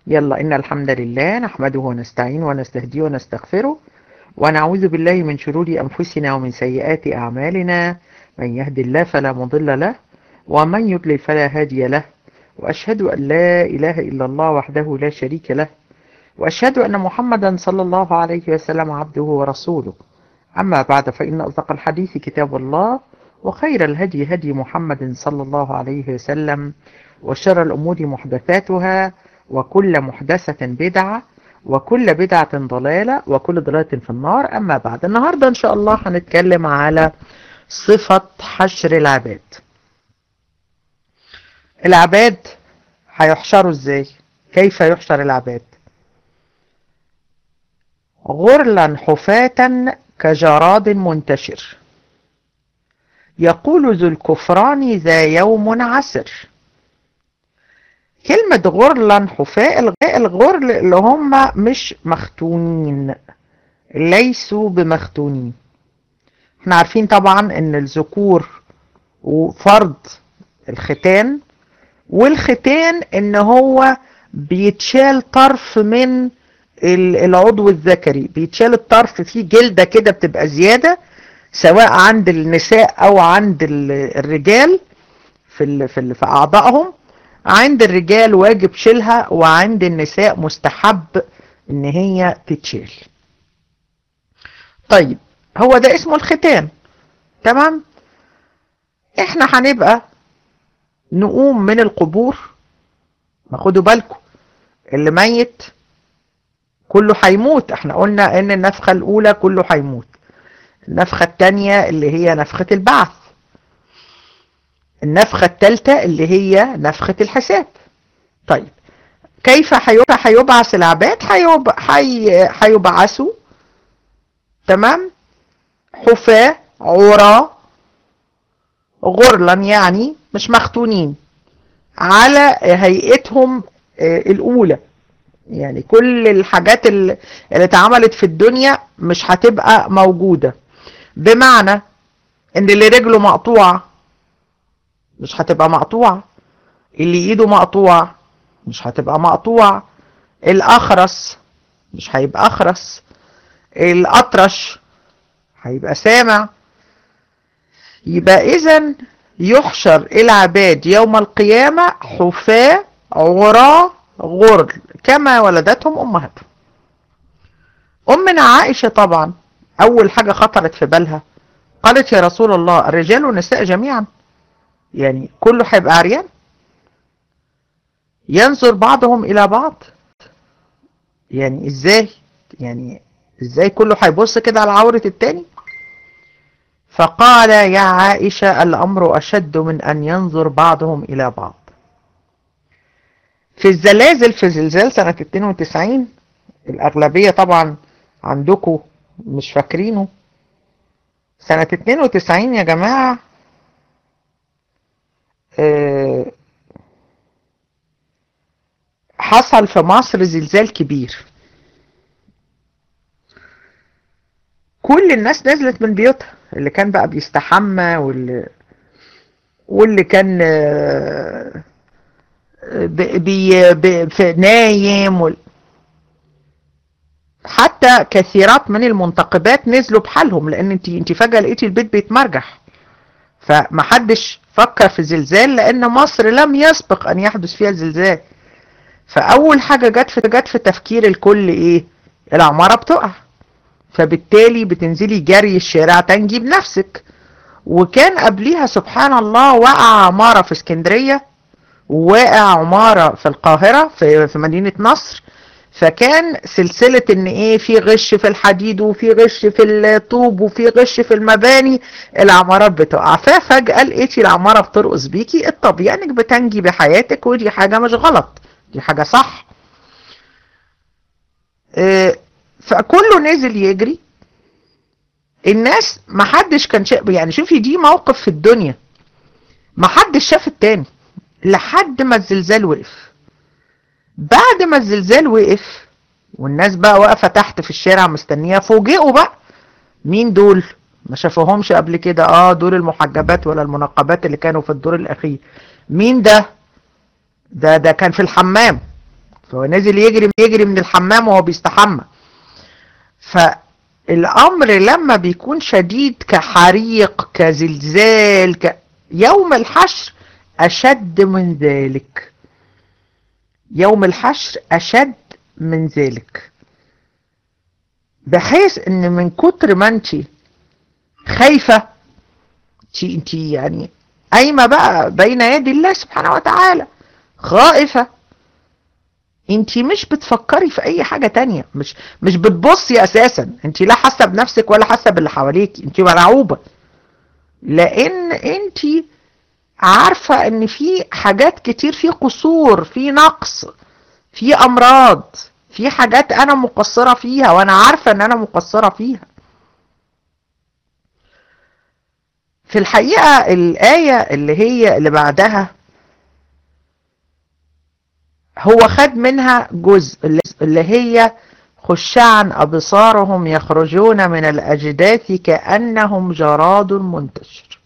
يلا إن الحمد لله نحمده ونستعين ونستهديه ونستغفره ونعوذ بالله من شرور أنفسنا ومن سيئات أعمالنا من يهد الله فلا مضل له ومن يضلل فلا هادي له وأشهد أن لا إله إلا الله وحده لا شريك له وأشهد أن محمدا صلى الله عليه وسلم عبده ورسوله أما بعد فإن أصدق الحديث كتاب الله وخير الهدي هدي محمد صلى الله عليه وسلم وشر الأمور محدثاتها وكل محدثة بدعة وكل بدعة ضلالة وكل ضلالة في النار أما بعد النهاردة إن شاء الله هنتكلم على صفة حشر العباد العباد هيحشروا ازاي كيف يحشر العباد غرلا حفاة كجراد منتشر يقول ذو الكفران ذا يوم عسر كلمة غرلا حفاء الغرل اللي هم مش مختونين ليسوا بمختونين احنا عارفين طبعا ان الذكور وفرض الختان والختان ان هو بيتشال طرف من العضو الذكري بيتشال الطرف فيه جلدة كده بتبقى زيادة سواء عند النساء او عند الرجال في في في اعضائهم عند الرجال واجب شيلها وعند النساء مستحب ان هي تتشال طيب هو ده اسمه الختان تمام احنا هنبقى نقوم من القبور ما خدوا بالكم اللي ميت كله هيموت احنا قلنا ان النفخة الاولى كله هيموت النفخة التانية اللي هي نفخة البعث النفخة التالتة اللي هي نفخة الحساب طيب كيف هيبعث العباد هيبعثوا تمام حفاة عراة غرلا يعني مش مختونين على هيئتهم الأولى يعني كل الحاجات اللي اتعملت في الدنيا مش هتبقى موجودة بمعنى ان اللي رجله مقطوعة مش هتبقى مقطوعة اللي ايده مقطوع مش هتبقى مقطوع الاخرس مش هيبقى اخرس الاطرش هيبقى سامع يبقى اذا يحشر العباد يوم القيامة حفاة عراة غرل كما ولدتهم امهاتهم امنا عائشة طبعا اول حاجة خطرت في بالها قالت يا رسول الله الرجال والنساء جميعا يعني كله هيبقى عريان ينظر بعضهم الى بعض يعني ازاي يعني ازاي كله هيبص كده على عورة التاني فقال يا عائشة الامر اشد من ان ينظر بعضهم الى بعض في الزلازل في زلزال سنة 92 الاغلبية طبعا عندكم مش فاكرينه سنة 92 يا جماعة حصل في مصر زلزال كبير كل الناس نزلت من بيوتها اللي كان بقى بيستحمى واللي واللي كان بي بي في نايم وال... حتى كثيرات من المنتقبات نزلوا بحالهم لان انت انت فجاه لقيتي البيت بيتمرجح فمحدش فكر في زلزال لان مصر لم يسبق ان يحدث فيها زلزال فاول حاجه جت في جت في تفكير الكل ايه العماره بتقع فبالتالي بتنزلي جري الشارع تنجي بنفسك وكان قبليها سبحان الله وقع عماره في اسكندريه وواقع عماره في القاهره في في مدينه نصر فكان سلسلة ان ايه في غش في الحديد وفي غش في الطوب وفي غش في المباني العمارات بتقع ففجأة لقيتي العمارة بترقص بيكي الطبيعي انك بتنجي بحياتك ودي حاجة مش غلط دي حاجة صح اه فكله نزل يجري الناس محدش كان شاف يعني شوفي دي موقف في الدنيا محدش شاف التاني لحد ما الزلزال وقف بعد ما الزلزال وقف والناس بقى واقفه تحت في الشارع مستنيه فوجئوا بقى مين دول ما شافوهمش قبل كده اه دول المحجبات ولا المنقبات اللي كانوا في الدور الاخير مين ده ده ده كان في الحمام فهو نازل يجري يجري من الحمام وهو بيستحمى فالامر لما بيكون شديد كحريق كزلزال ك... يوم الحشر اشد من ذلك يوم الحشر اشد من ذلك بحيث ان من كتر ما انت خايفة انت انت يعني قايمة بقى بين يدي الله سبحانه وتعالى خائفة انت مش بتفكري في اي حاجة تانية مش مش بتبصي اساسا انت لا حاسة بنفسك ولا حاسة باللي حواليك انت مرعوبة لان انت عارفة ان في حاجات كتير في قصور في نقص في امراض في حاجات انا مقصرة فيها وانا عارفة ان انا مقصرة فيها في الحقيقة الآية اللي هي اللي بعدها هو خد منها جزء اللي هي خشعا أبصارهم يخرجون من الأجداث كأنهم جراد منتشر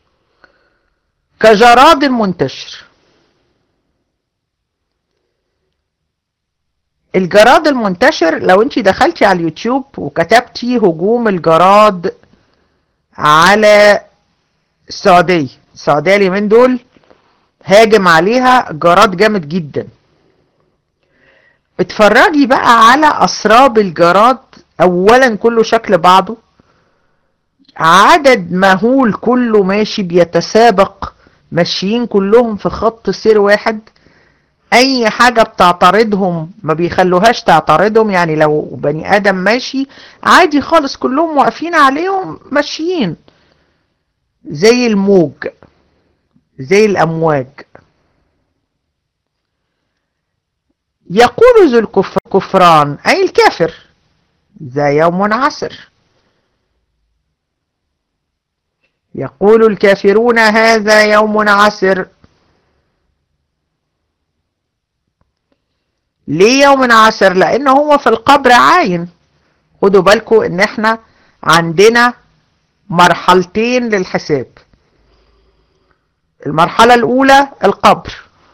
كجراد منتشر الجراد المنتشر لو انت دخلتي على اليوتيوب وكتبتي هجوم الجراد على السعودية السعودية اليومين دول هاجم عليها جراد جامد جدا اتفرجي بقى على اسراب الجراد اولا كله شكل بعضه عدد مهول كله ماشي بيتسابق ماشيين كلهم في خط سير واحد اي حاجة بتعترضهم ما بيخلوهاش تعترضهم يعني لو بني ادم ماشي عادي خالص كلهم واقفين عليهم ماشيين زي الموج زي الامواج يقول ذو الكفران اي الكافر ذا يوم عسر يقول الكافرون هذا يوم عسر ليه يوم عسر لان هو في القبر عاين خدوا بالكم ان احنا عندنا مرحلتين للحساب المرحلة الاولى القبر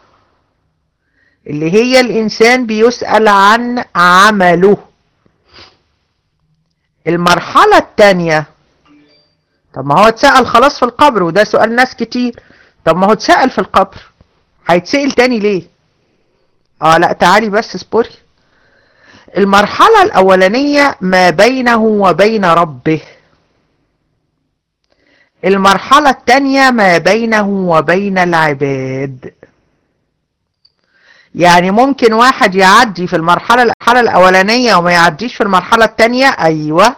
اللي هي الانسان بيسأل عن عمله المرحلة التانية طب ما هو اتسأل خلاص في القبر وده سؤال ناس كتير طب ما هو اتسأل في القبر هيتسأل تاني ليه اه لا تعالي بس اصبري المرحلة الاولانية ما بينه وبين ربه المرحلة التانية ما بينه وبين العباد يعني ممكن واحد يعدي في المرحلة المرحلة الأولانية وما يعديش في المرحلة التانية أيوة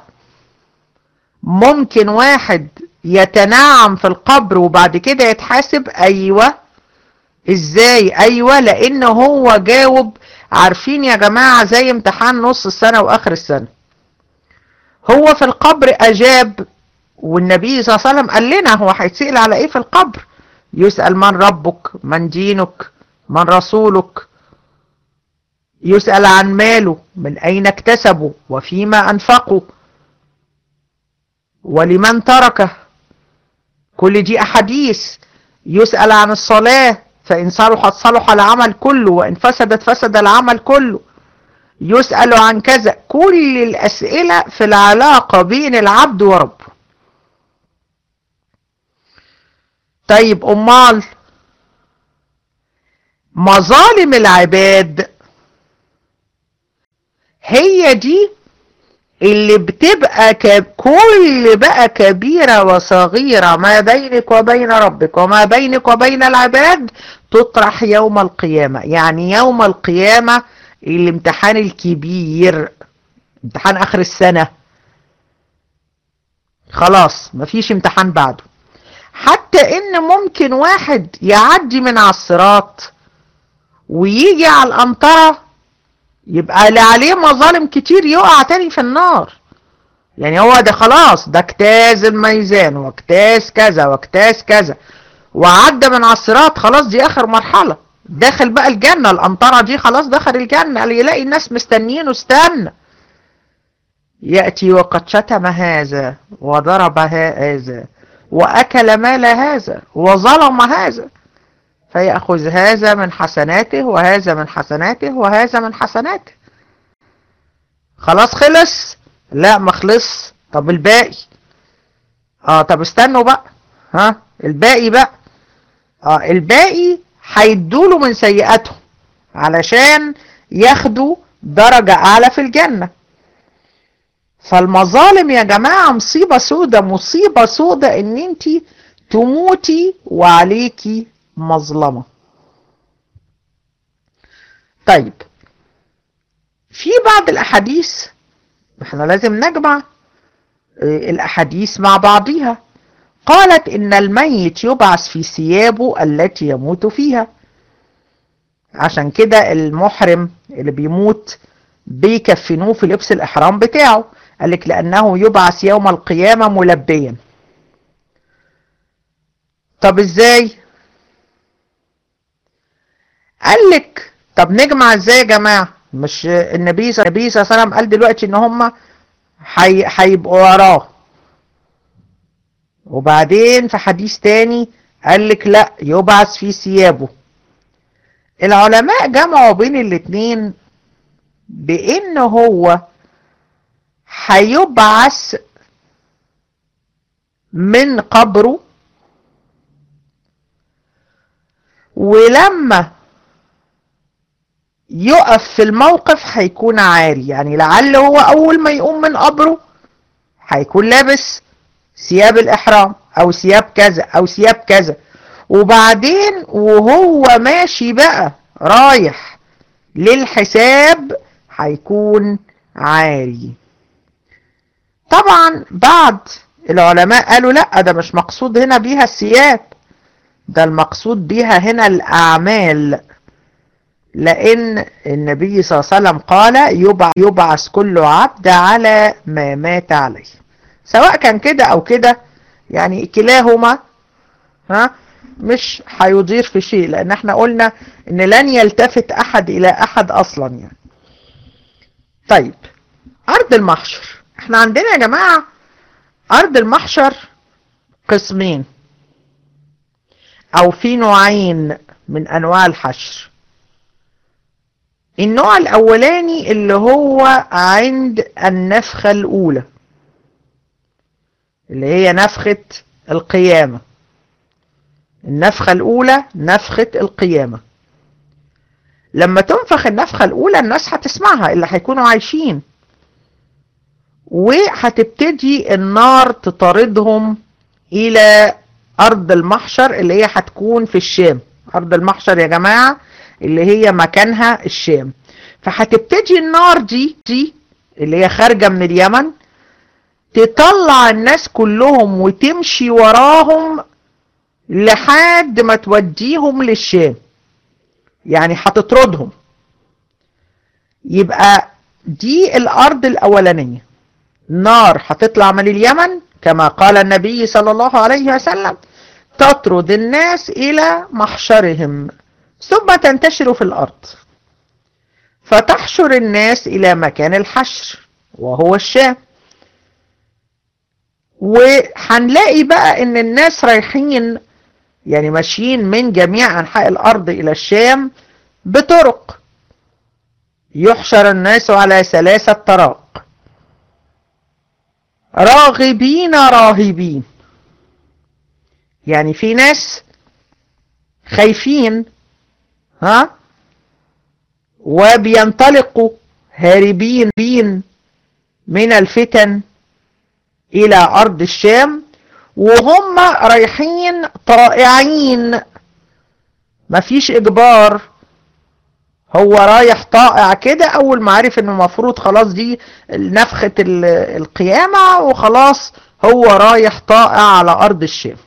ممكن واحد يتنعم في القبر وبعد كده يتحاسب أيوة إزاي أيوة لأن هو جاوب عارفين يا جماعة زي امتحان نص السنة وآخر السنة هو في القبر أجاب والنبي صلى الله عليه وسلم قال لنا هو هيتسأل على ايه في القبر يسأل من ربك من دينك من رسولك يسأل عن ماله من أين اكتسبه وفيما أنفقه ولمن تركه كل دي أحاديث يسأل عن الصلاة فإن صلحت صلح العمل كله وإن فسدت فسد العمل كله يسأل عن كذا كل الأسئلة في العلاقة بين العبد وربه طيب امال مظالم العباد هي دي اللي بتبقى كل بقى كبيرة وصغيرة ما بينك وبين ربك وما بينك وبين العباد تطرح يوم القيامة يعني يوم القيامة الامتحان الكبير امتحان اخر السنة خلاص مفيش امتحان بعده حتى ان ممكن واحد يعدي من على الصراط ويجي على القنطرة يبقى اللي عليه مظالم كتير يقع تاني في النار يعني هو ده خلاص ده اجتاز الميزان واجتاز كذا واجتاز كذا وعدى من على الصراط خلاص دي اخر مرحلة داخل بقى الجنة القنطرة دي خلاص دخل الجنة يلاقي الناس مستنيين استنى يأتي وقد شتم هذا وضرب هذا وأكل مال هذا وظلم هذا فيأخذ هذا من حسناته وهذا من حسناته وهذا من حسناته خلاص خلص لا ما خلص طب الباقي اه طب استنوا بقى ها الباقي بقى اه الباقي هيدوله من سيئاتهم علشان ياخدوا درجة أعلى في الجنة فالمظالم يا جماعة مصيبة سودة مصيبة سودة ان انت تموتي وعليكي مظلمة طيب في بعض الأحاديث احنا لازم نجمع الأحاديث مع بعضها قالت إن الميت يبعث في ثيابه التي يموت فيها عشان كده المحرم اللي بيموت بيكفنوه في لبس الإحرام بتاعه قالك لأنه يبعث يوم القيامة ملبيا طب ازاي قالك طب نجمع ازاي يا جماعة مش النبي صلى الله عليه وسلم قال دلوقتي ان هم هيبقوا وراه وبعدين في حديث تاني قال لك لا يبعث في ثيابه العلماء جمعوا بين الاتنين بان هو هيبعث من قبره ولما يقف في الموقف هيكون عاري يعني لعل هو اول ما يقوم من قبره هيكون لابس ثياب الاحرام او ثياب كذا او ثياب كذا وبعدين وهو ماشي بقى رايح للحساب هيكون عاري طبعا بعض العلماء قالوا لا ده مش مقصود هنا بيها الثياب ده المقصود بيها هنا الاعمال لأن النبي صلى الله عليه وسلم قال يبعث كل عبد على ما مات عليه سواء كان كده أو كده يعني كلاهما ها مش هيضير في شيء لأن احنا قلنا إن لن يلتفت أحد إلى أحد أصلا يعني طيب أرض المحشر احنا عندنا يا جماعة أرض المحشر قسمين أو في نوعين من أنواع الحشر النوع الأولاني اللي هو عند النفخة الأولى اللي هي نفخة القيامة النفخة الأولى نفخة القيامة لما تنفخ النفخة الأولى الناس هتسمعها اللي هيكونوا عايشين وهتبتدي النار تطاردهم إلى أرض المحشر اللي هي هتكون في الشام أرض المحشر يا جماعة اللي هي مكانها الشام فهتبتدي النار دي دي اللي هي خارجة من اليمن تطلع الناس كلهم وتمشي وراهم لحد ما توديهم للشام يعني هتطردهم يبقى دي الأرض الأولانية نار هتطلع من اليمن كما قال النبي صلى الله عليه وسلم تطرد الناس إلى محشرهم ثم تنتشر في الأرض فتحشر الناس إلى مكان الحشر وهو الشام وهنلاقي بقى ان الناس رايحين يعني ماشيين من جميع انحاء الارض الى الشام بطرق يحشر الناس على ثلاثة طرق راغبين راهبين يعني في ناس خايفين ها وبينطلقوا هاربين بين من الفتن الى ارض الشام وهم رايحين طائعين مفيش اجبار هو رايح طائع كده اول ما عرف انه المفروض خلاص دي نفخة القيامة وخلاص هو رايح طائع على ارض الشام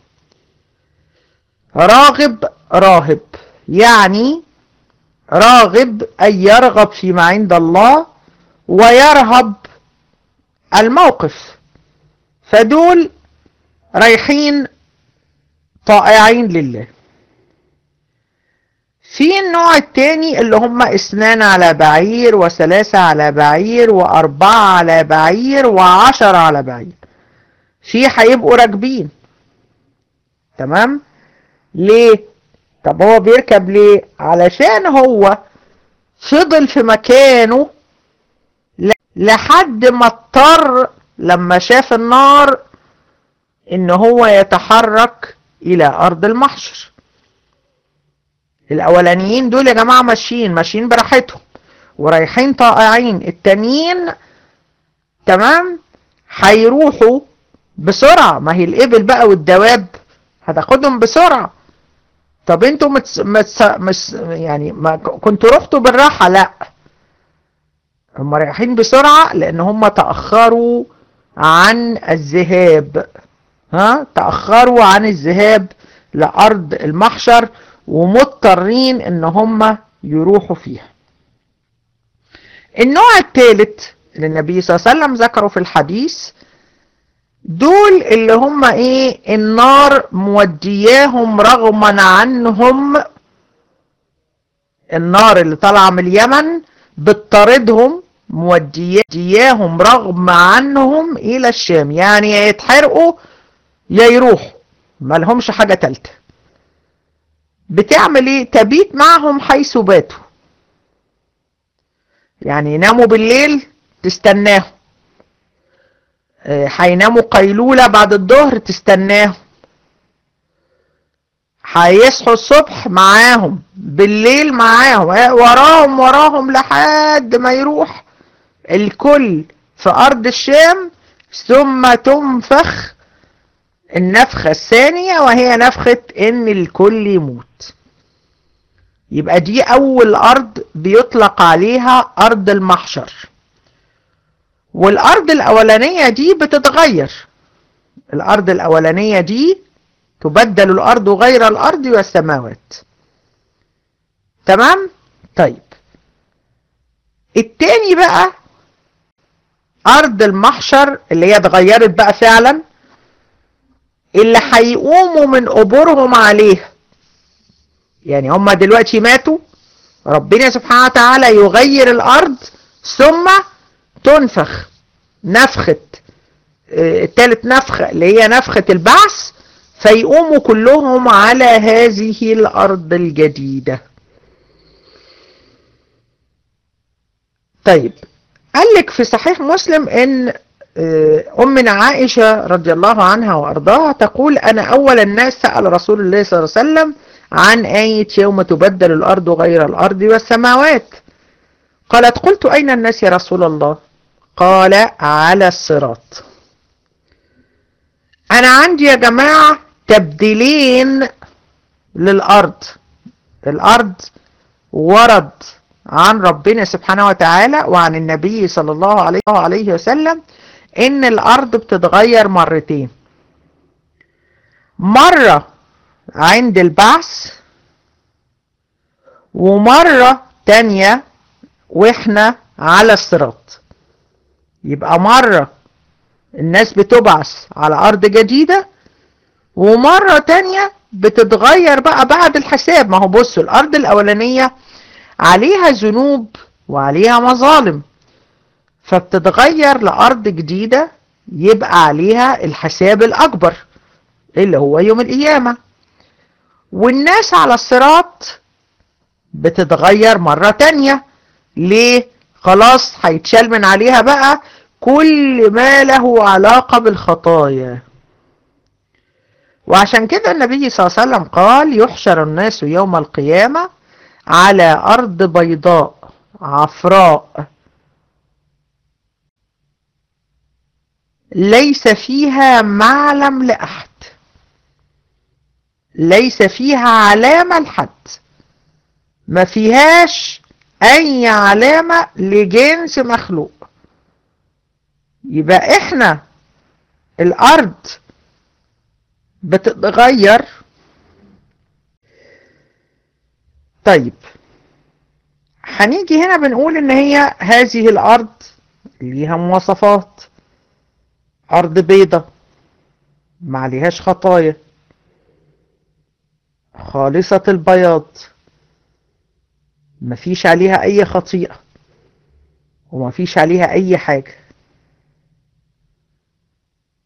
راغب راهب يعني راغب أي يرغب فيما عند الله ويرهب الموقف فدول رايحين طائعين لله في النوع التاني اللي هم اثنان على بعير وثلاثة على بعير وأربعة على بعير وعشرة على بعير في هيبقوا راكبين تمام ليه طب هو بيركب ليه علشان هو فضل في مكانه لحد ما اضطر لما شاف النار ان هو يتحرك الى ارض المحشر الاولانيين دول يا جماعة ماشيين ماشيين براحتهم ورايحين طائعين التانيين تمام هيروحوا بسرعة ما هي الإبل بقى والدواب هتاخدهم بسرعة طب انتوا متس... متس... مس... يعني ما كنتوا رحتوا بالراحة لا هم رايحين بسرعة لان هم تأخروا عن الذهاب ها تأخروا عن الذهاب لأرض المحشر ومضطرين ان هم يروحوا فيها النوع الثالث اللي النبي صلى الله عليه وسلم ذكره في الحديث دول اللي هم ايه النار مودياهم رغما عنهم النار اللي طالعه من اليمن بتطاردهم مودياهم رغم عنهم الى الشام يعني يا يتحرقوا يا يروحوا ما لهمش حاجه تالته بتعمل ايه تبيت معهم حيث باتوا يعني يناموا بالليل تستناهم هيناموا قيلولة بعد الظهر تستناهم هيصحوا الصبح معاهم بالليل معاهم وراهم وراهم لحد ما يروح الكل في أرض الشام ثم تنفخ النفخة الثانية وهي نفخة إن الكل يموت يبقى دي أول أرض بيطلق عليها أرض المحشر والأرض الأولانية دي بتتغير الأرض الأولانية دي تبدل الأرض غير الأرض والسماوات تمام؟ طيب التاني بقى أرض المحشر اللي هي اتغيرت بقى فعلا اللي هيقوموا من قبورهم عليها يعني هم دلوقتي ماتوا ربنا سبحانه وتعالى يغير الأرض ثم تنفخ نفخة التالت نفخة اللي هي نفخة البعث فيقوموا كلهم على هذه الأرض الجديدة طيب قال لك في صحيح مسلم ان أمنا عائشة رضي الله عنها وأرضاها تقول أنا أول الناس سأل رسول الله صلى الله عليه وسلم عن آية يوم تبدل الأرض غير الأرض والسماوات قالت قلت أين الناس يا رسول الله قال على الصراط أنا عندي يا جماعة تبديلين للأرض الأرض ورد عن ربنا سبحانه وتعالى وعن النبي صلى الله عليه عليه وسلم إن الأرض بتتغير مرتين مرة عند البعث ومرة تانية واحنا على الصراط يبقى مرة الناس بتبعث على أرض جديدة ومرة تانية بتتغير بقى بعد الحساب ما هو بصوا الأرض الأولانية عليها ذنوب وعليها مظالم فبتتغير لأرض جديدة يبقى عليها الحساب الأكبر اللي هو يوم القيامة والناس على الصراط بتتغير مرة تانية ليه؟ خلاص هيتشال من عليها بقى كل ما له علاقة بالخطايا وعشان كده النبي صلى الله عليه وسلم قال يحشر الناس يوم القيامة على أرض بيضاء عفراء ليس فيها معلم لأحد ليس فيها علامة لحد ما فيهاش أي علامة لجنس مخلوق يبقى إحنا الأرض بتتغير طيب هنيجي هنا بنقول ان هي هذه الارض ليها مواصفات ارض بيضة ما عليهاش خطايا خالصة البياض مفيش عليها اي خطيئة ومفيش عليها اي حاجة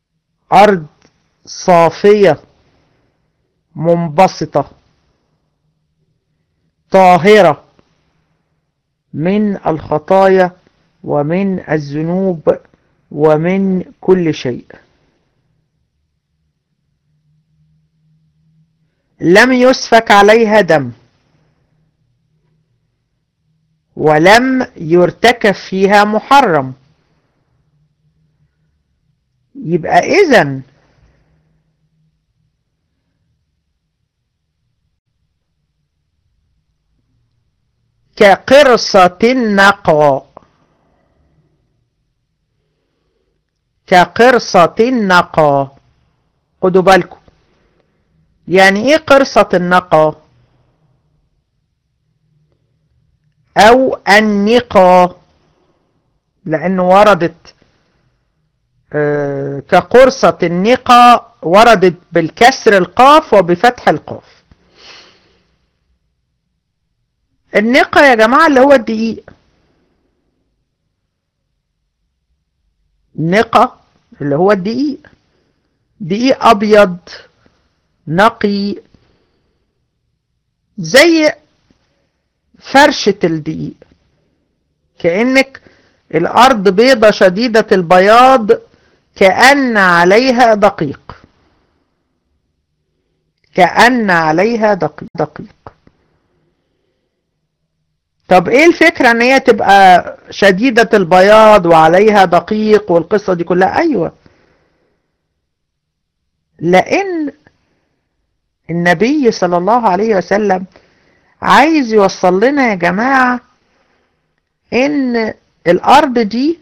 ارض صافية منبسطة طاهرة من الخطايا ومن الذنوب ومن كل شيء لم يسفك عليها دم ولم يرتكب فيها محرم يبقى اذا كقرصة النقى كقرصة النقى خدوا بالكم يعني ايه قرصة النقى او النقى لانه وردت آه كقرصة النقى وردت بالكسر القاف وبفتح القاف النقى يا جماعة اللي هو الدقيق نقى اللي هو الدقيق دقيق ابيض نقي زي فرشة الدقيق كأنك الأرض بيضة شديدة البياض كأن عليها دقيق كأن عليها دقيق, دقيق. طب ايه الفكرة ان هي تبقى شديدة البياض وعليها دقيق والقصة دي كلها ايوه لان النبي صلى الله عليه وسلم عايز يوصل لنا يا جماعة ان الارض دي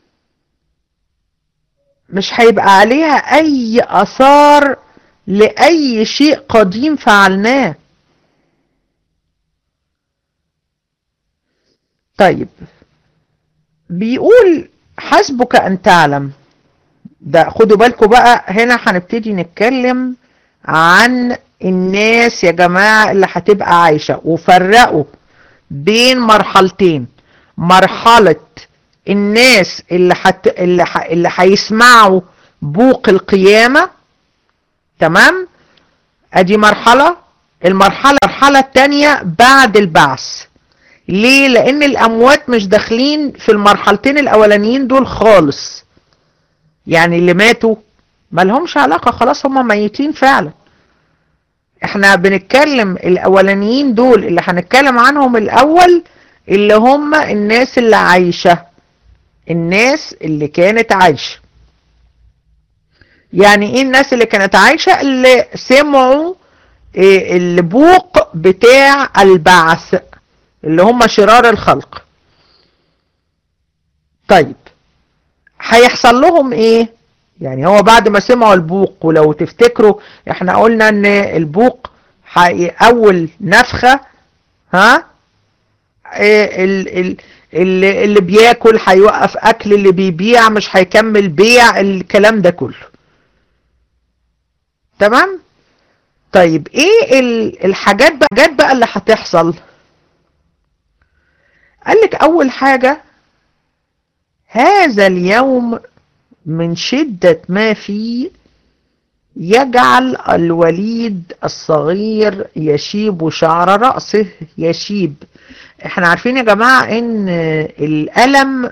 مش هيبقى عليها اي اثار لاي شيء قديم فعلناه طيب بيقول حسبك ان تعلم ده خدوا بالكم بقى هنا هنبتدي نتكلم عن الناس يا جماعة اللي هتبقى عايشة وفرقوا بين مرحلتين مرحلة الناس اللي حت... اللي, ح... اللي هيسمعوا بوق القيامة تمام ادي مرحلة المرحلة المرحلة التانية بعد البعث ليه لان الاموات مش داخلين في المرحلتين الاولانيين دول خالص يعني اللي ماتوا مالهمش علاقة خلاص هم ميتين فعلا احنا بنتكلم الاولانيين دول اللي هنتكلم عنهم الاول اللي هم الناس اللي عايشة الناس اللي كانت عايشة يعني ايه الناس اللي كانت عايشة اللي سمعوا إيه البوق بتاع البعث اللي هم شرار الخلق طيب هيحصل لهم ايه يعني هو بعد ما سمعوا البوق ولو تفتكروا احنا قلنا ان البوق اول نفخة ها إيه ال ال اللي, اللي بياكل هيوقف اكل اللي بيبيع مش هيكمل بيع الكلام ده كله تمام طيب ايه الحاجات بقى, الحاجات بقى اللي هتحصل قالك اول حاجة هذا اليوم من شدة ما فيه يجعل الوليد الصغير يشيب شعر رأسه يشيب احنا عارفين يا جماعة ان الألم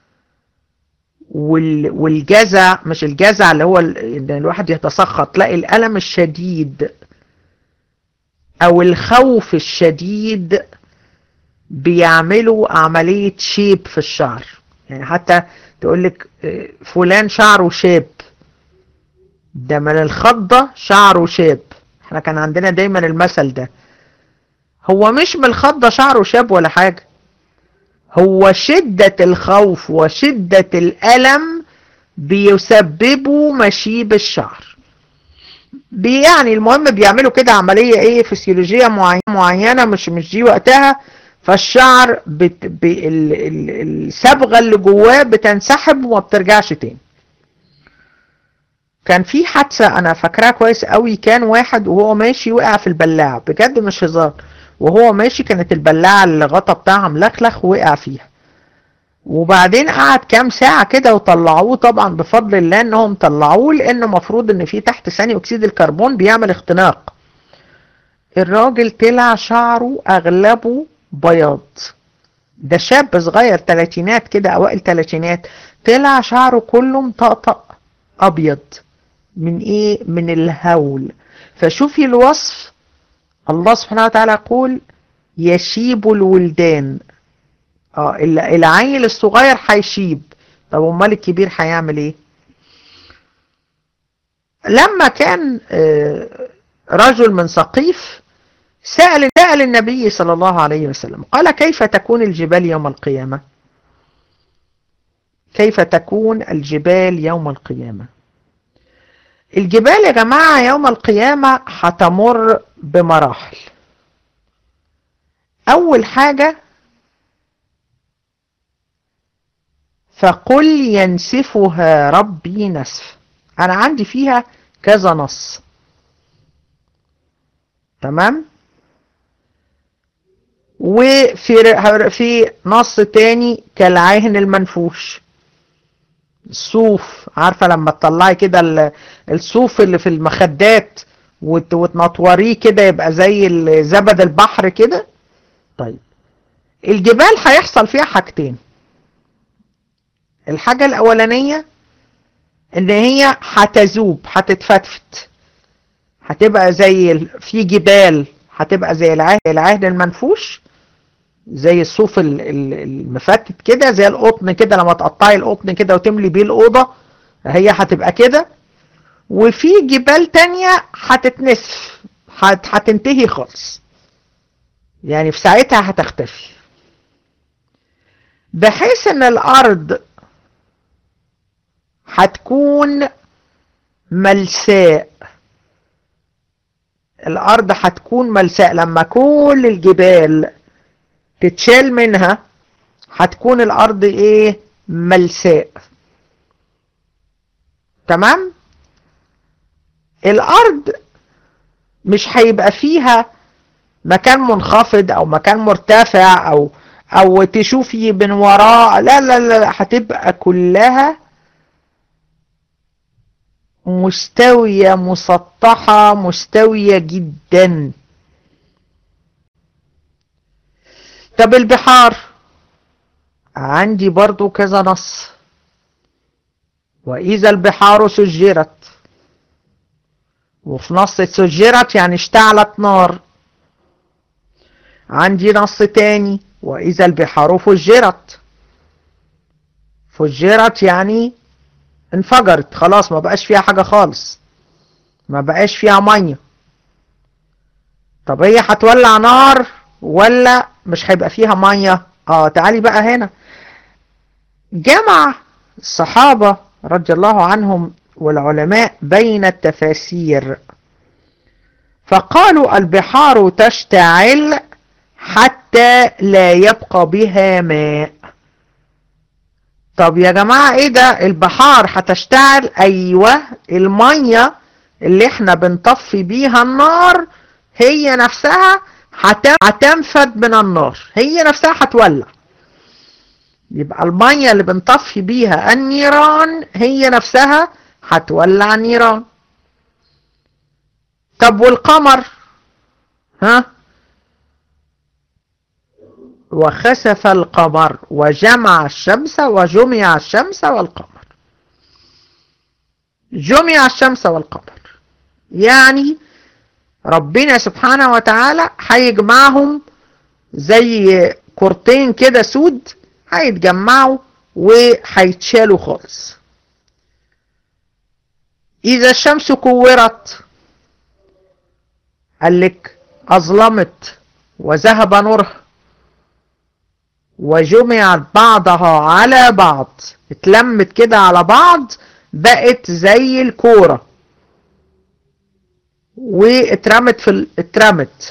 والجزع مش الجزع اللي هو ان الواحد يتسخط لا الألم الشديد او الخوف الشديد بيعملوا عملية شيب في الشعر يعني حتى تقولك فلان شعره شاب ده من الخضة شعره شاب احنا كان عندنا دايما المثل ده هو مش من الخضة شعره شاب ولا حاجة هو شدة الخوف وشدة الألم بيسببوا مشيب الشعر يعني المهم بيعملوا كده عملية ايه فسيولوجية معينة مش مش دي وقتها فالشعر بت... ب... ال... ال... الصبغة اللي جواه بتنسحب وما بترجعش تاني كان في حادثة انا فاكراها كويس قوي كان واحد وهو ماشي وقع في البلاعة بجد مش هزار وهو ماشي كانت البلاعة اللي غطا بتاعها ملخلخ وقع فيها وبعدين قعد كام ساعة كده وطلعوه طبعا بفضل الله انهم طلعوه لان مفروض ان في تحت ثاني اكسيد الكربون بيعمل اختناق الراجل طلع شعره اغلبه بياض ده شاب صغير تلاتينات كده اوائل تلاتينات طلع شعره كله مطقطق ابيض من ايه من الهول فشوفي الوصف الله سبحانه وتعالى يقول يشيب الولدان اه العيل الصغير هيشيب طب امال الكبير هيعمل ايه لما كان رجل من سقيف سأل سأل النبي صلى الله عليه وسلم قال كيف تكون الجبال يوم القيامة كيف تكون الجبال يوم القيامة الجبال يا جماعة يوم القيامة هتمر بمراحل أول حاجة فقل ينسفها ربي نسف أنا عندي فيها كذا نص تمام وفي في نص تاني كالعهن المنفوش الصوف عارفة لما تطلعي كده الصوف اللي في المخدات وتنطوريه كده يبقى زي زبد البحر كده طيب الجبال هيحصل فيها حاجتين الحاجة الأولانية إن هي هتذوب هتتفتفت هتبقى زي في جبال هتبقى زي العهد, العهد المنفوش زي الصوف المفتت كده زي القطن كده لما تقطعي القطن كده وتملي بيه الأوضة هي هتبقى كده وفي جبال تانية هتتنسف هتنتهي خالص يعني في ساعتها هتختفي بحيث ان الارض هتكون ملساء الارض هتكون ملساء لما كل الجبال تتشال منها هتكون الارض ايه ملساء تمام الارض مش هيبقى فيها مكان منخفض او مكان مرتفع او او تشوفي من وراء لا لا لا هتبقى كلها مستوية مسطحة مستوية جدا طب البحار عندي برضو كذا نص وإذا البحار سجرت وفي نص سجرت يعني اشتعلت نار عندي نص تاني وإذا البحار فجرت فجرت يعني انفجرت خلاص ما بقاش فيها حاجة خالص ما بقاش فيها مية طب هي هتولع نار ولا مش هيبقى فيها مية اه تعالي بقى هنا جمع الصحابة رضي الله عنهم والعلماء بين التفاسير فقالوا البحار تشتعل حتى لا يبقى بها ماء طب يا جماعة ايه ده البحار هتشتعل ايوه المية اللي احنا بنطفي بيها النار هي نفسها هتنفد من النار هي نفسها هتولع يبقى المية اللي بنطفي بيها النيران هي نفسها هتولع نيران طب والقمر ها وخسف القمر وجمع الشمس وجمع الشمس والقمر جمع الشمس والقمر يعني ربنا سبحانه وتعالى هيجمعهم زي كورتين كده سود هيتجمعوا وهيتشالوا خالص إذا الشمس كورت قال لك أظلمت وذهب نورها وجمعت بعضها على بعض اتلمت كده على بعض بقت زي الكورة واترمت في ال... اترمت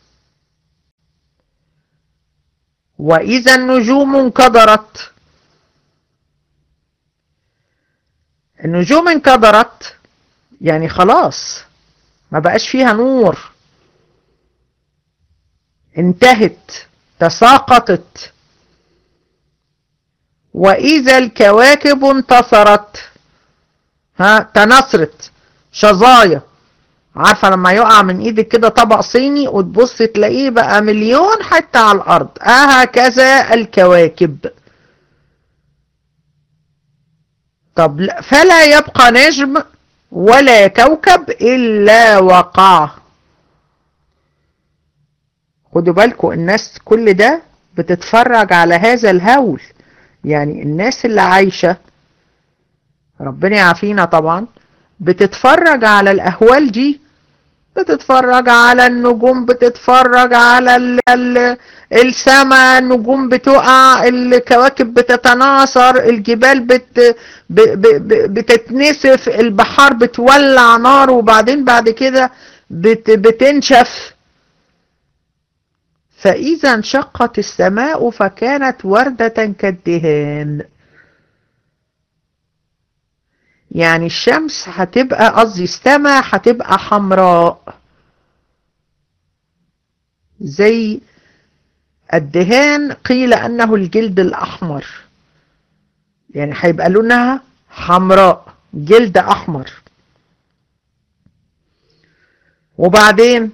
وإذا النجوم انكدرت النجوم انكدرت يعني خلاص ما بقاش فيها نور انتهت تساقطت وإذا الكواكب انتصرت ها تنصرت شظايا عارفة لما يقع من ايدك كده طبق صيني وتبص تلاقيه بقى مليون حتى على الارض هكذا الكواكب طب فلا يبقى نجم ولا كوكب الا وقع خدوا بالكم الناس كل ده بتتفرج على هذا الهول يعني الناس اللي عايشة ربنا يعافينا طبعا بتتفرج على الأهوال دي بتتفرج على النجوم بتتفرج على ال ال السماء النجوم بتقع الكواكب بتتناثر الجبال بت ب ب ب بتتنسف البحار بتولع نار وبعدين بعد كده بت بتنشف فإذا انشقت السماء فكانت وردة كالدهان يعني الشمس هتبقى قصدي السماء هتبقى حمراء زي الدهان قيل أنه الجلد الأحمر يعني هيبقى لونها حمراء جلد أحمر وبعدين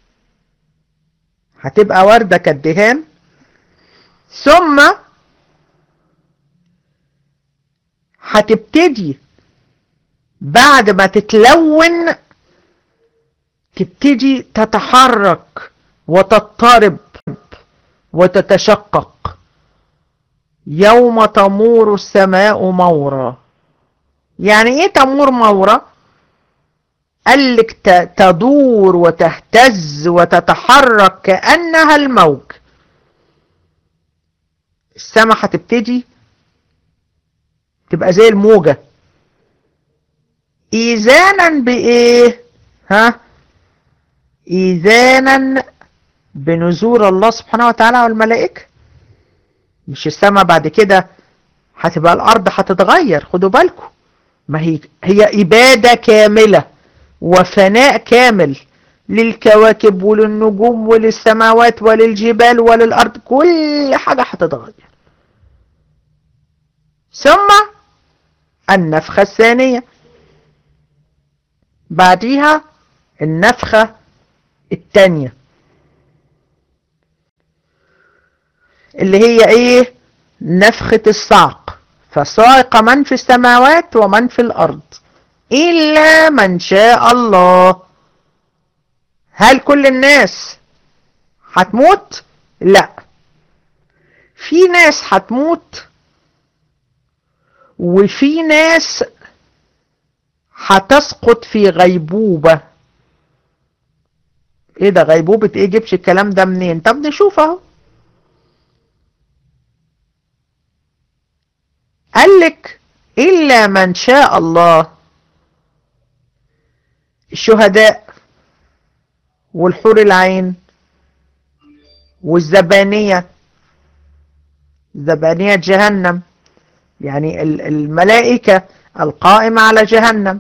هتبقى وردة كالدهان ثم هتبتدي بعد ما تتلون تبتدي تتحرك وتضطرب وتتشقق يوم تمور السماء مورا يعني ايه تمور مورا قال لك تدور وتهتز وتتحرك كأنها الموج السماء هتبتدي تبقى زي الموجة إيذانا بإيه ها إيذانا بنزول الله سبحانه وتعالى والملائكة مش السماء بعد كده هتبقى الأرض هتتغير خدوا بالكم ما هي هي إبادة كاملة وفناء كامل للكواكب وللنجوم وللسماوات وللجبال وللأرض كل حاجة هتتغير ثم النفخة الثانية بعديها النفخة الثانية اللي هي ايه نفخة الصعق فصائق من في السماوات ومن في الأرض إلا من شاء الله هل كل الناس هتموت لا في ناس هتموت وفي ناس هتسقط في غيبوبة ايه ده غيبوبة ايه جبش الكلام ده منين طب نشوف اهو قالك إلا من شاء الله الشهداء والحور العين والزبانية زبانية جهنم يعني الملائكة القائمة على جهنم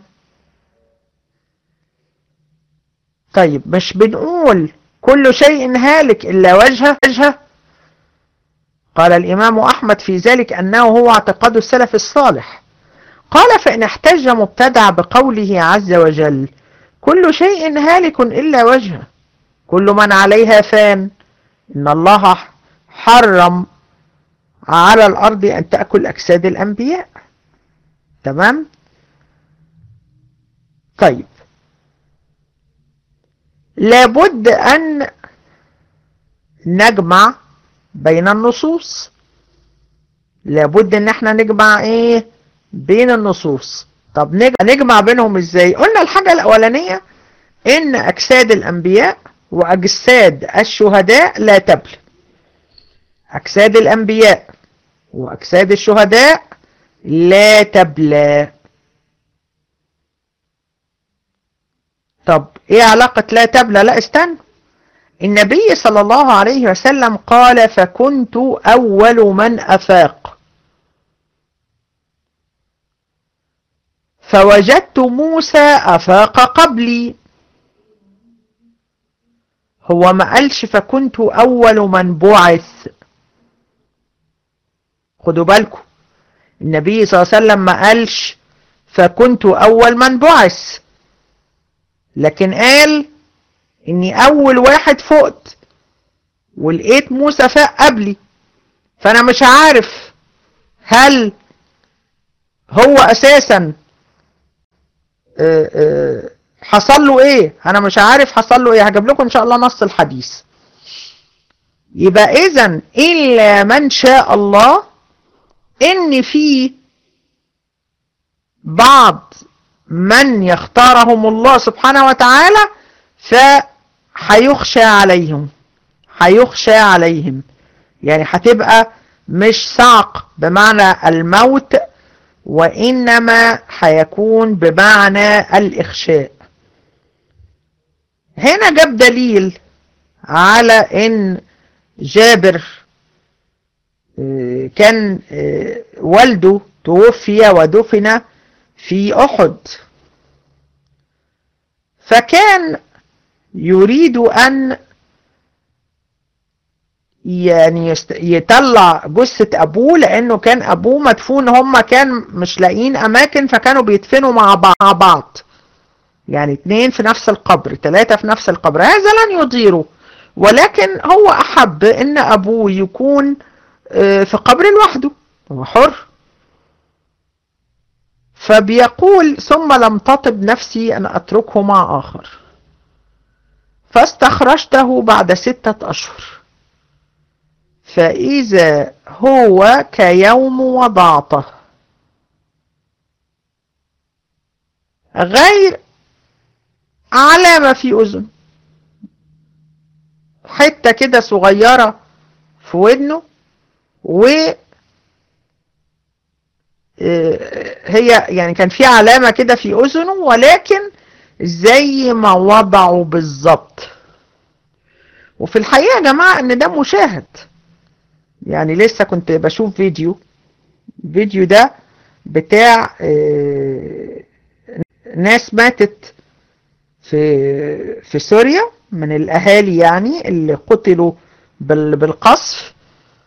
طيب مش بنقول كل شيء هالك إلا وجهه وجهه قال الإمام أحمد في ذلك أنه هو اعتقاد السلف الصالح قال فإن احتج مبتدع بقوله عز وجل كل شيء هالك إلا وجهه كل من عليها فان إن الله حرم على الأرض أن تأكل أجساد الأنبياء تمام طيب لابد أن نجمع بين النصوص لابد ان احنا نجمع ايه بين النصوص طب نجمع بينهم ازاي قلنا الحاجة الاولانية ان اجساد الانبياء واجساد الشهداء لا تبلى اجساد الانبياء واجساد الشهداء لا تبلى طب ايه علاقة لا تبلى لا استنى النبي صلى الله عليه وسلم قال فكنت أول من أفاق فوجدت موسى أفاق قبلي هو ما قالش فكنت أول من بعث خدوا بالكم النبي صلى الله عليه وسلم ما قالش فكنت أول من بعث لكن قال اني اول واحد فقت ولقيت موسى فاق قبلي فانا مش عارف هل هو اساسا حصل له ايه انا مش عارف حصل له ايه هجيب لكم ان شاء الله نص الحديث يبقى اذا الا من شاء الله ان في بعض من يختارهم الله سبحانه وتعالى فهيخشى عليهم هيخشى عليهم يعني هتبقى مش صعق بمعنى الموت وإنما هيكون بمعنى الإخشاء هنا جاب دليل على إن جابر كان والده توفي ودفن في أحد فكان يريد أن يعني يطلع جثة أبوه لأنه كان أبوه مدفون هما كان مش لاقيين أماكن فكانوا بيدفنوا مع بعض يعني اتنين في نفس القبر تلاتة في نفس القبر هذا لن يضيره ولكن هو أحب إن أبوه يكون في قبر لوحده هو حر فبيقول ثم لم تطب نفسي أن أتركه مع آخر فاستخرجته بعد ستة أشهر فإذا هو كيوم وضعته غير علامة في أذن حتة كده صغيرة في ودنه و هي يعني كان في علامة كده في أذنه ولكن زي ما وضعه بالظبط وفي الحقيقة يا جماعة ان ده مشاهد يعني لسه كنت بشوف فيديو الفيديو ده بتاع ناس ماتت في في سوريا من الاهالي يعني اللي قتلوا بالقصف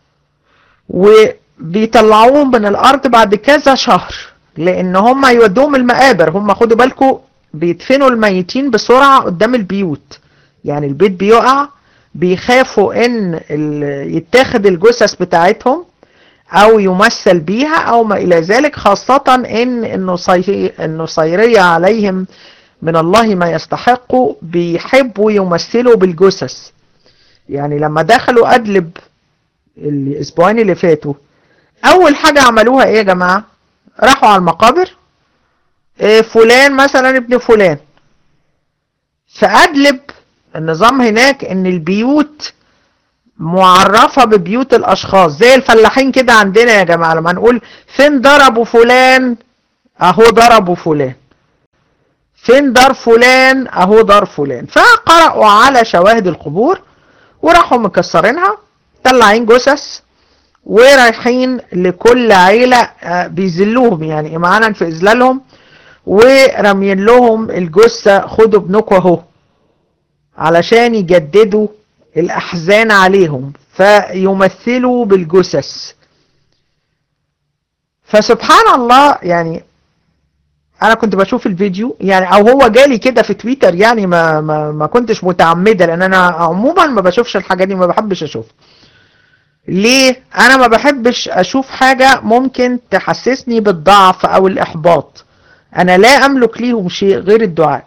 وبيطلعوهم من الارض بعد كذا شهر لان هم يودوهم المقابر هم خدوا بالكم بيدفنوا الميتين بسرعة قدام البيوت يعني البيت بيقع بيخافوا ان يتاخد الجثث بتاعتهم او يمثل بيها او ما الى ذلك خاصة ان النصيرية عليهم من الله ما يستحقوا بيحبوا يمثلوا بالجثث يعني لما دخلوا ادلب الاسبوعين اللي فاتوا اول حاجة عملوها ايه يا جماعة راحوا على المقابر إيه فلان مثلا ابن فلان فادلب النظام هناك ان البيوت معرفة ببيوت الاشخاص زي الفلاحين كده عندنا يا جماعة لما نقول فين ضربوا فلان اهو ضربوا فلان فين دار فلان اهو دار فلان فقرأوا على شواهد القبور وراحوا مكسرينها طلعين جثث ورايحين لكل عيلة بيذلوهم يعني امعانا في اذلالهم ورمين لهم الجثة خدوا ابنكم اهو علشان يجددوا الأحزان عليهم فيمثلوا بالجثث فسبحان الله يعني أنا كنت بشوف الفيديو يعني أو هو جالي كده في تويتر يعني ما, ما, ما كنتش متعمدة لأن أنا عموما ما بشوفش الحاجات دي ما بحبش أشوفها ليه أنا ما بحبش أشوف حاجة ممكن تحسسني بالضعف أو الإحباط أنا لا أملك ليهم شيء غير الدعاء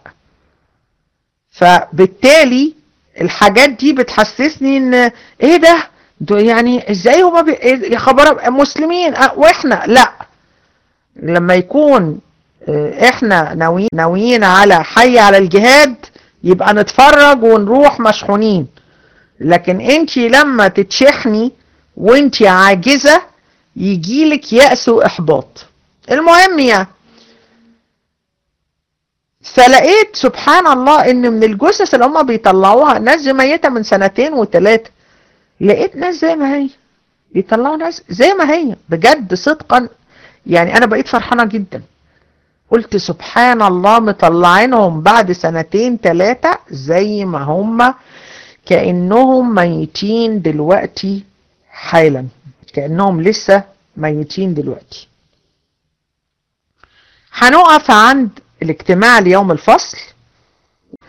فبالتالي الحاجات دي بتحسسني ان ايه ده يعني ازاي هما بي... يا خبر مسلمين اه واحنا لا لما يكون احنا ناويين ناويين على حي على الجهاد يبقى نتفرج ونروح مشحونين لكن انت لما تتشحني وانت عاجزة يجيلك يأس واحباط المهم يعني فلقيت سبحان الله ان من الجثث اللي هم بيطلعوها ناس ميتة من سنتين وثلاثة لقيت ناس زي ما هي بيطلعوا ناس زي ما هي بجد صدقا يعني انا بقيت فرحانة جدا قلت سبحان الله مطلعينهم بعد سنتين ثلاثة زي ما هم كأنهم ميتين دلوقتي حالا كأنهم لسه ميتين دلوقتي هنقف عند الاجتماع ليوم الفصل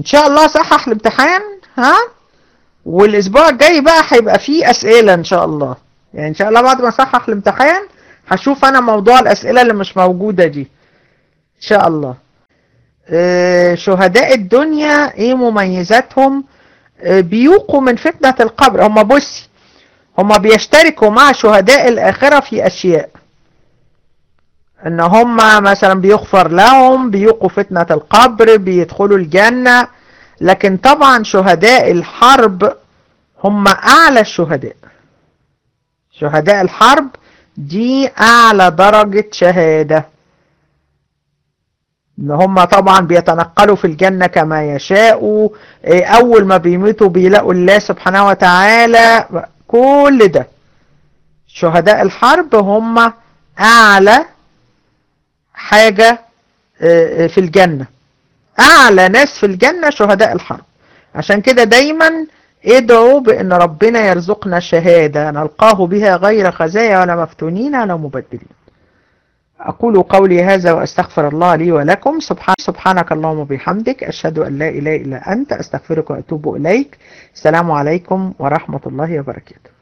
ان شاء الله صحح الامتحان ها والاسبوع الجاي بقى هيبقى فيه اسئلة ان شاء الله يعني ان شاء الله بعد ما اصحح الامتحان هشوف انا موضوع الاسئلة اللي مش موجودة دي ان شاء الله آه، شهداء الدنيا ايه مميزاتهم آه، بيوقوا من فتنة القبر هم بصي هم بيشتركوا مع شهداء الآخرة في أشياء ان هم مثلا بيغفر لهم بيوقوا فتنة القبر بيدخلوا الجنة لكن طبعا شهداء الحرب هم أعلى الشهداء شهداء الحرب دي أعلى درجة شهادة ان هم طبعا بيتنقلوا في الجنة كما يشاءوا إيه، اول ما بيموتوا بيلاقوا الله سبحانه وتعالى كل ده شهداء الحرب هم اعلى حاجة إيه، في الجنة اعلى ناس في الجنة شهداء الحرب عشان كده دايما ادعوا بان ربنا يرزقنا شهادة نلقاه بها غير خزايا ولا مفتونين ولا مبدلين أقول قولي هذا وأستغفر الله لي ولكم سبحان سبحانك اللهم وبحمدك أشهد أن لا إله إلا أنت أستغفرك وأتوب إليك السلام عليكم ورحمة الله وبركاته